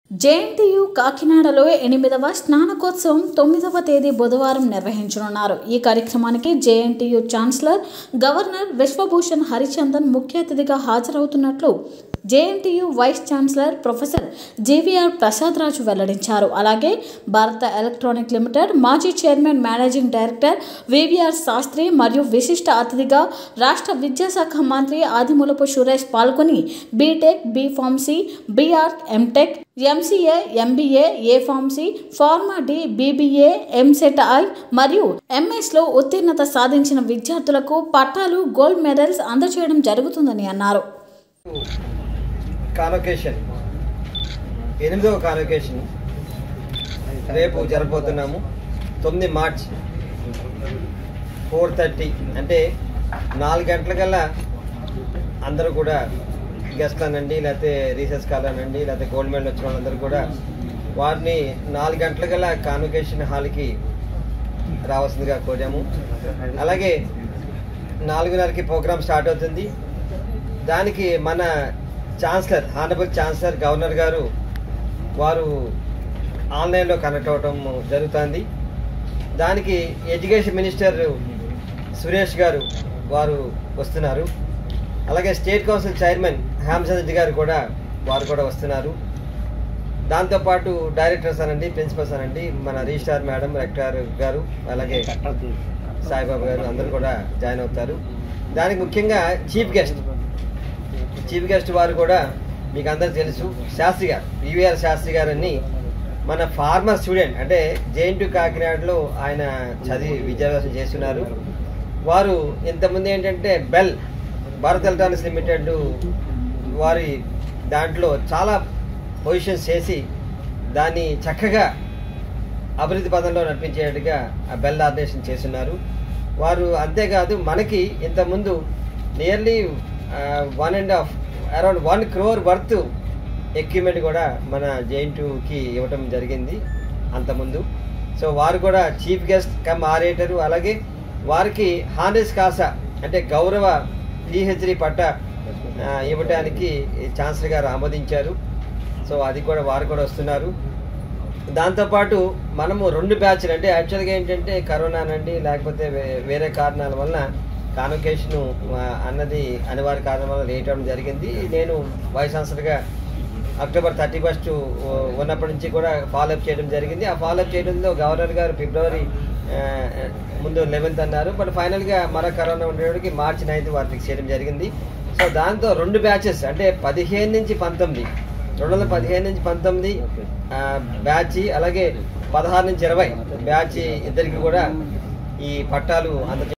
JNTU కాకినాడలో ఎనిమిదవ స్నానకోత్సవం తొమ్మిదవ తేదీ బుధవారం నిర్వహించనున్నారు ఈ కార్యక్రమానికి JNTU chancellor governor Vishwabhushan Harichandan ముఖ్య అతిథిగా హాజరవుతున్నట్లు JNTU vice chancellor professor JVR Prasad Raju వెల్లడించారు అలాగే భారత ఎలక్ట్రానిక్ లిమిటెడ్ మాజీ chairman managing director VVR Sastry మరియు విశిష్ట అతిథిగా రాష్ట్ర విద్యాశాఖ మంత్రి ఆదిమూలపు సురేష్ పాల్గొని B Tech B pharmacy B R M Tech MCA MBA A pharmacy pharma D BBA EAMCET ఐ మరియు ఎంఎస్లో ఉత్తీర్ణత సాధించిన విద్యార్థులకు పట్టాలు గోల్డ్ మెడల్స్ అందజేయడం జరుగుతుందని అన్నారు కాన్వకేషన్ ఎనిమిదవ కాన్వకేషన్ రేపు జరగబోతున్నాము తొమ్మిది మార్చ్ ఫోర్ థర్టీ అంటే నాలుగు గంటలకల్లా అందరూ కూడా గెస్ట్ అనండి లేకపోతే రీసెర్చ్ కాల్ అనండి లేకపోతే గోల్డ్ మెడల్ వచ్చిన వాళ్ళందరూ కూడా వారిని నాలుగు గంటలకల్లా కాన్వకేషన్ హాల్కి రావాల్సిందిగా కోరాము అలాగే నాలుగున్నరకి ప్రోగ్రామ్ స్టార్ట్ అవుతుంది దానికి మన ఛాన్సలర్ హానబుల్ ఛాన్సలర్ గవర్నర్ గారు వారు ఆన్లైన్లో కనెక్ట్ అవ్వటం జరుగుతుంది దానికి ఎడ్యుకేషన్ మినిస్టర్ సురేష్ గారు వారు వస్తున్నారు అలాగే స్టేట్ కౌన్సిల్ చైర్మన్ హేమచంద్ర గారు కూడా వారు కూడా వస్తున్నారు దాంతోపాటు డైరెక్టర్స్ అనండి ప్రిన్సిపల్స్ అనండి మన రిజిస్ట్రార్ మేడం రెక్టార్ గారు అలాగే సాయిబాబా గారు అందరూ కూడా జాయిన్ అవుతారు దానికి ముఖ్యంగా చీఫ్ గెస్ట్ చీఫ్ గెస్ట్ వారు కూడా మీకు అందరికి తెలుసు శాస్త్రి గారు వివిఆర్ శాస్త్రి గారని మన ఫార్మర్ స్టూడెంట్ అంటే జేఎన్టీ కాకినాడలో ఆయన చదివి విద్యాభ్యాసం చేస్తున్నారు వారు ఇంతకుముందు ఏంటంటే బెల్ భారత్ ఎలక్ట్రానిక్స్ లిమిటెడ్ వారి దాంట్లో చాలా పొజిషన్స్ చేసి దాన్ని చక్కగా అభివృద్ధి పదంలో నడిపించేట్టుగా ఆ బెల్ ఆర్గనైజేషన్ చేస్తున్నారు వారు అంతేకాదు మనకి ఇంతకుముందు nearly one and half around one crore worth equipment కూడా మన జేఎన్టీకి ఇవ్వటం జరిగింది అంతకుముందు సో వారు కూడా చీఫ్ గెస్ట్ కమ్ ఆరేటరు అలాగే వారికి హానెస్ కాసా అంటే గౌరవ పిహెచ్డి పట్ట ఆ, ఇవ్వటానికి ఛాన్సలర్ గారు ఆమోదించారు సో అది కూడా వారు కూడా వస్తున్నారు దాంతోపాటు మనము రెండు బ్యాచ్లు అంటే యాక్చువల్గా ఏంటంటే కరోనా అనండి లేకపోతే వే- వేరే కారణాల వలన కాన్వకేషన్ అన్నది అనివార్య కారణం వల్ల లేట్ అవ్వడం జరిగింది నేను వైస్ ఛాన్సలర్గా అక్టోబర్ థర్టీ ఫస్ట్ ఉన్నప్పటి నుంచి కూడా ఫాలోఅప్ చేయడం జరిగింది ఆ ఫాలోఅప్ చేయడంలో గవర్నర్ గారు ఫిబ్రవరి ఆ, ముందు లెవెన్త్ అన్నారు బట్ ఫైనల్గా మరో కరోనా ఉండేవాడికి మార్చి నైన్త్ వారు ఫిక్స్ చేయడం జరిగింది సో దాంతో రెండు బ్యాచెస్ అంటే పదిహేను నుంచి పంతొమ్మిది రెండు వందల పదిహేను నుంచి పంతొమ్మిది ఆ, బ్యాచ్ అలాగే పదహారు నుంచి ఇరవై బ్యాచ్ ఇద్దరికి కూడా ఈ పట్టాలు అంద